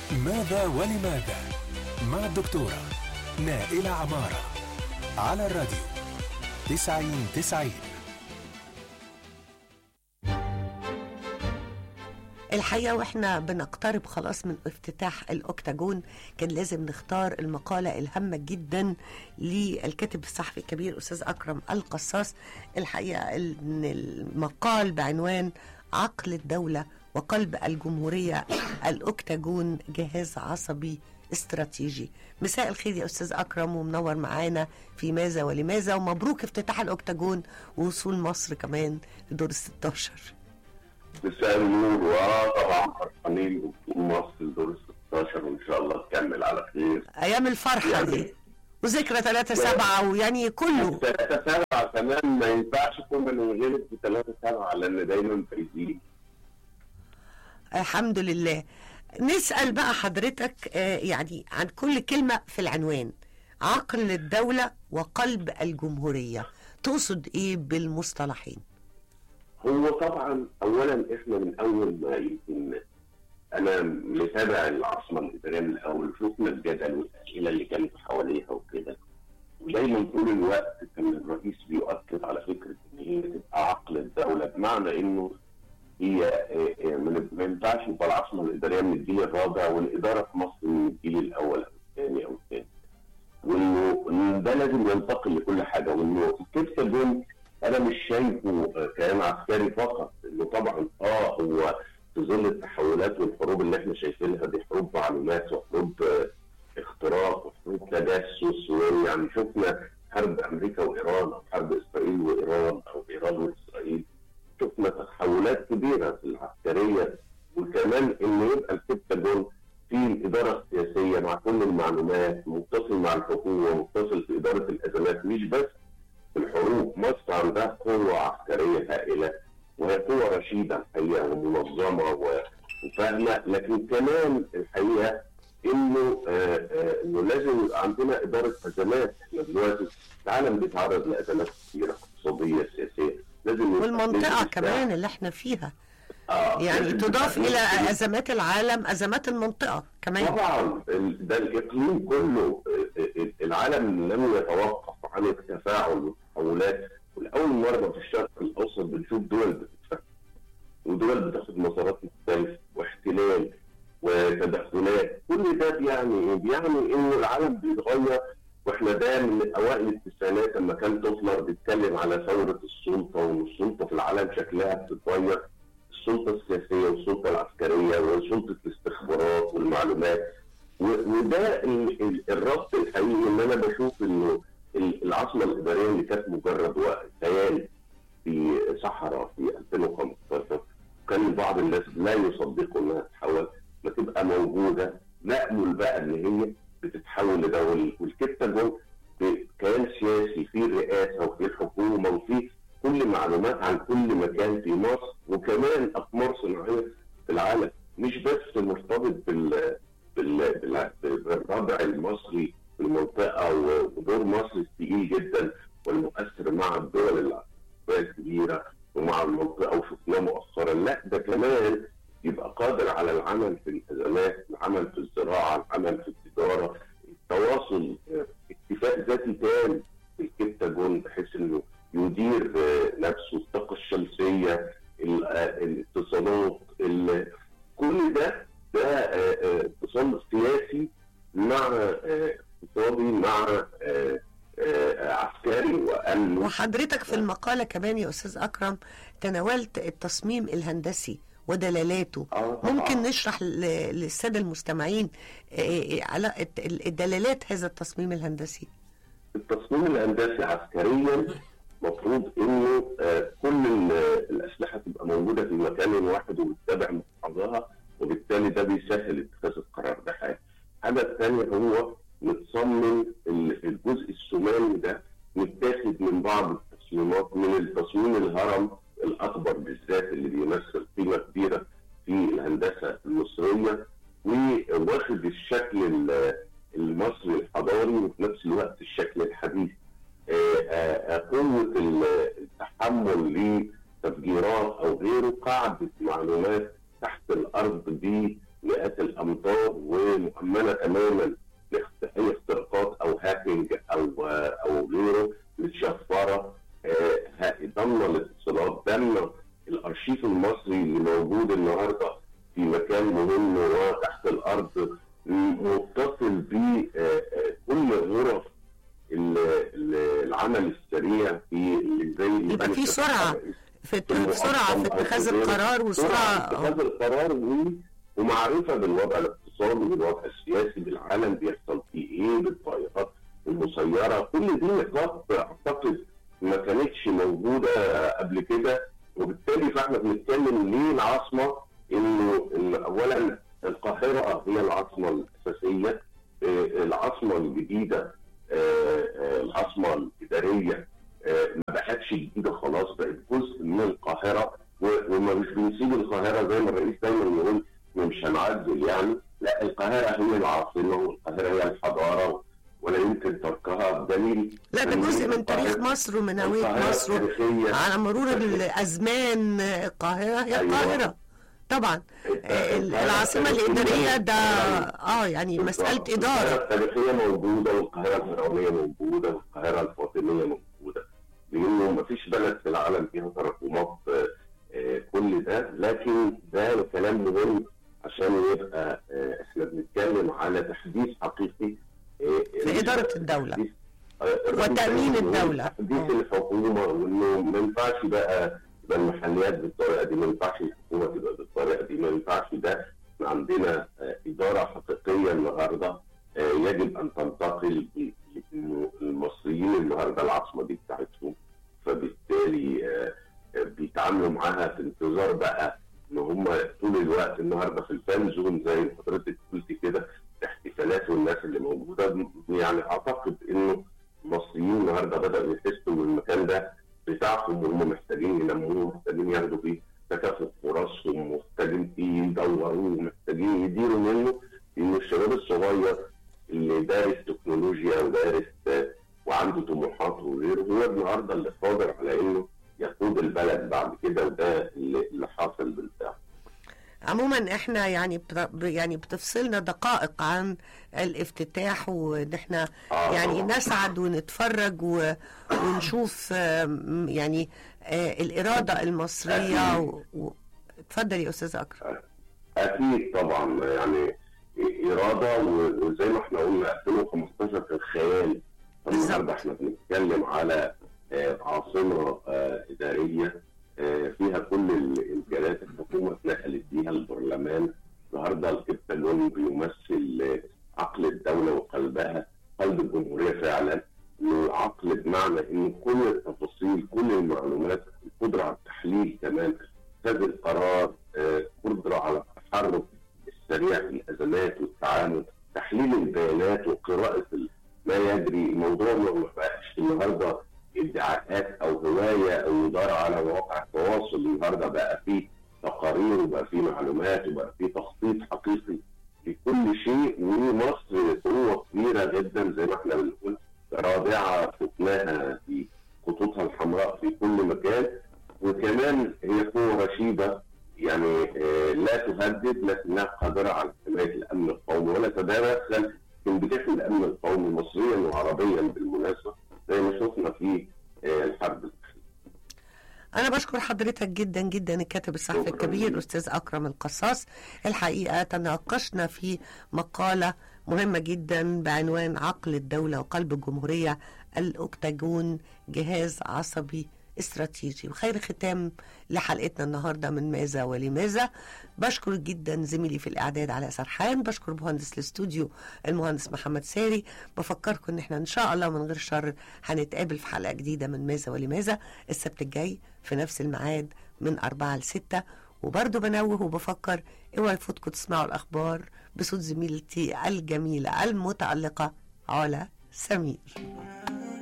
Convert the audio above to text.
ماذا ولماذا مع الدكتورة نائلة عمارة على الراديو تسعين تسعين الحقيقة واحنا بنقترب خلاص من افتتاح الأكتاجون كان لازم نختار المقالة الهامة جدا للكاتب الصحفي الكبير أستاذ أكرم القصاص الحقيقة إن المقال بعنوان عقل الدولة وقلب الجمهورية الأكتاجون جهاز عصبي استراتيجي مساء الخير يا أستاذ أكرم ومنور معانا في ماذا ولماذا ومبروك افتتاح الأكتاجون ووصول مصر كمان لدور الستاشر مساء النور واه طبعا فرحانين بوصول مصر لدور ال 16 وان شاء الله تكمل على خير ايام الفرحه يعني- دي وذكرى 3 7 ويعني كله 3 7 كمان ما ينفعش كنا ننغلب في 3 7 لان دايما فايزين الحمد لله نسال بقى حضرتك آه، يعني عن كل كلمه في العنوان عقل الدوله وقلب الجمهوريه تقصد ايه بالمصطلحين هو طبعا اولا احنا من اول ما يمكن انا متابع العاصمه الاداريه من الاول شفنا الجدل والاسئله اللي كانت حواليها وكده ودايما طول الوقت كان الرئيس بيؤكد على فكره ان هي تبقى عقل الدوله بمعنى انه هي آه، آه، ما ما ينفعش يبقى العاصمه الاداريه من الجيل الرابع والاداره في مصر من الجيل الاول او الثاني او الثاني وانه إن ده لازم ينتقل لكل حاجه وانه الكبسه دول انا مش شايفه آه، كيان عسكري فقط انه طبعا اه هو في ظل التحولات والحروب اللي احنا شايفينها دي حروب معلومات وحروب آه، اختراق وحروب تجسس ويعني شفنا حرب امريكا وايران او حرب اسرائيل وايران او ايران واسرائيل شفنا تحولات كبيره في العسكريه وكمان انه يبقى البنتاجون في الاداره السياسيه مع كل المعلومات متصل مع الحكومه متصل في اداره الازمات مش بس في الحروب مصر عندها قوه عسكريه هائله وهي قوه رشيده الحقيقه ومنظمه و- وفاهمه لكن كمان الحقيقه انه آه، آه، انه لازم يبقى عندنا اداره ازمات احنا دلوقتي العالم بيتعرض لازمات كثيره اقتصاديه سياسيه لازم يبقى والمنطقه في كمان اللي احنا فيها آه، يعني لازم تضاف يبقى في- الى ازمات العالم ازمات المنطقه كمان طبعا ال- ده الاقليم كله ال- ال- العالم لم يتوقف عن التفاعل والتحولات ولاول مره في الشرق الاوسط بنشوف دول بتتفاعل ودول بتاخد مسارات مختلفه واحتلال وتدخلات كل ده بيعني ايه؟ بيعني انه العالم بيتغير واحنا ده من اوائل التسعينات لما كان توفلر بيتكلم على ثوره السلطه وان السلطه في العالم شكلها بتتغير السلطه السياسيه والسلطه العسكريه وسلطه الاستخبارات والمعلومات و- وده ال- ال- الربط الحقيقي ان انا بشوف انه ال- العاصمه الاداريه اللي كانت مجرد وقت خيال في صحراء في 2015 كان بعض الناس لا يصدقوا انها تتحول ما تبقى موجوده نامل بقى ان هي بتتحول لده وال- والكتاجون كيان سياسي في رئاسه وفي حكومه وفي كل معلومات عن كل مكان في مصر وكمان اقمار صناعيه في العالم مش بس مرتبط بال بال- بال- بالربع المصري في المنطقه و- ودور مصر الثقيل جدا والمؤثر مع الدول العربيه الكبيره ومع المنطقه وشفناه مؤخرا لا ده كمان يبقى قادر على العمل في الازمات، العمل في الزراعه، العمل في التجاره، التواصل آه، اكتفاء ذاتي تام في الكتاجون بحيث انه يدير آه، نفسه الطاقه الشمسيه ال- آه، الاتصالات ال- كل ده ده آه، آه، اتصال سياسي مع آه، اقتصادي مع آه، آه، عسكري وامن وحضرتك في المقالة كمان يا أستاذ أكرم تناولت التصميم الهندسي ودلالاته آه، طبعاً. ممكن نشرح ل- للسادة المستمعين آه، آه، على الت- الدلالات هذا التصميم الهندسي التصميم الهندسي عسكريا مفروض انه آه، كل ال- الاسلحه تبقى موجوده في مكان واحد وبتتابع مقتضاها وبالتالي ده بيسهل اتخاذ القرار ده حاجه. الحاجه الثانيه هو متصمم ال- الجزء الثماني ده متاخد من بعض التصميمات من التصميم الهرم الاكبر بالذات اللي بيمثل قيمه كبيره في الهندسه المصريه وواخد الشكل ال- المصري الحضاري وفي نفس الوقت الشكل الحديث آه، آه، آه، قوه ال- التحمل لتفجيرات او غيره قاعده معلومات تحت الارض مئات الامتار ومؤمنه تماما لاخت- اي اختراقات او هاكينج او او غيره متشفره آه، ه- ضمن الاتصالات ضمن الارشيف المصري اللي موجود النهارده في مكان مهم وتحت الارض م- متصل بكل غرف ال- ال- العمل السريع في اللي زي اللي يبقى في كانت سرعه الرئيس في في سرعه في اتخاذ القرار سرعه وسرعه اتخاذ القرار و- ومعرفه بالوضع الاقتصادي بالوضع السياسي بالعالم بيحصل فيه ايه بالطائرات المسيره كل دي نقاط اعتقد ما كانتش موجوده قبل كده وبالتالي فاحنا بنتكلم ليه العاصمه انه إن اولا القاهره هي العاصمه الاساسيه آه، العاصمه الجديده آه، آه، العاصمه الاداريه آه، ما بقتش جديده خلاص بقت جزء من القاهره و- وما مش بنسيب القاهره زي ما الرئيس دايما يقول مش هنعزل يعني لا القاهره هي العاصمه والقاهره هي الحضاره ولا يمكن تركها بدليل لا ده إن جزء من القاهرة- تاريخ مصر ومن هويه القاهرة مصر التاريخية على مرور الازمان القاهره هي أيوة. القاهره طبعا آه، العاصمه الاداريه ده اه يعني مساله القاهرة اداره التاريخية موجودة والقاهرة الفرعونية موجودة والقاهرة الفاطمية موجودة لأنه ما فيش بلد في العالم فيها تراكمات آه، آه، كل ده لكن ده كلام مهم عشان يبقى آه، احنا بنتكلم على تحديث حقيقي آه، في إدارة الدولة. تحديث- آه، وتأمين الدولة. تحديث الحكومة وإنه ما ينفعش بقى يبقى المحليات بالطريقة دي ما ينفعش الحكومة تبقى بالطريقة دي ما ينفعش ده احنا عندنا آه، إدارة حقيقية النهاردة آه، يجب أن تنتقل ب- إنه المصريين النهاردة العاصمة دي بتاعتهم فبالتالي آه، آه، بيتعاملوا معاها في انتظار بقى ان هم طول الوقت النهارده في الفان زون زي ما حضرتك قلتي كده احتفالات والناس اللي موجوده يعني اعتقد انه المصريين النهارده بداوا يحسوا ان المكان ده بتاعهم وهم محتاجين ينموه محتاجين ياخدوا فيه تكافؤ فرصهم محتاجين فيه يدوروه محتاجين يديروا منه انه الشباب الصغير اللي دارس تكنولوجيا ودارس آه، وعنده طموحات وغيره هو النهارده اللي قادر على انه يقود البلد بعد كده وده اللي اللي حاصل بالفعل. عموما احنا يعني بت- يعني بتفصلنا دقائق عن الافتتاح وان احنا آه يعني طبعاً. نسعد ونتفرج و- ونشوف آم، يعني آه، الإرادة المصرية و... و... اتفضل يا أستاذ أكرم اكيد طبعا يعني اراده و- وزي ما احنا قلنا 2015 كان خيال النهارده احنا بنتكلم على آه، عاصمه آه، اداريه آه، فيها كل الامكانيات الحكومه اتنقلت بيها البرلمان النهارده الكتالون بيمثل آه، عقل الدوله وقلبها قلب الجمهوريه فعلا انه عقل بمعنى ان كل التفاصيل كل المعلومات القدره على التحليل كمان اتخاذ القرار آه، قدره على التحرك السريع في الازمات والتعامل تحليل البيانات وقراءه ال- ما يجري الموضوع ما بقاش النهارده ادعاءات او هوايه او اداره على مواقع التواصل النهارده بقى فيه تقارير وبقى فيه معلومات وبقى فيه تخطيط حقيقي لكل شيء ومصر قوه كبيره جدا زي ما احنا بنقول رادعه شفناها في خطوطها الحمراء في كل مكان وكمان هي قوه رشيده يعني آه، لا تهدد لكنها قادره على حمايه الامن القومي ولا تتدخل في انبكاك الامن القومي مصريا وعربيا بالمناسبه زي ما شفنا في آه، الحرب الأخيرة. أنا بشكر حضرتك جدا جدا الكاتب الصحفي شكراً الكبير ليك. أستاذ أكرم القصاص الحقيقة تناقشنا في مقالة مهمة جدا بعنوان عقل الدولة وقلب الجمهورية الأكتاجون جهاز عصبي استراتيجي وخير ختام لحلقتنا النهاردة من ماذا ولماذا بشكر جدا زميلي في الإعداد على سرحان بشكر مهندس الاستوديو المهندس محمد ساري بفكركم ان احنا ان شاء الله من غير شر هنتقابل في حلقة جديدة من ماذا ولماذا السبت الجاي في نفس الميعاد من أربعة لستة وبرضه بنوه وبفكر اوعوا يفوتكم تسمعوا الأخبار بصوت زميلتي الجميلة المتألقة علا سمير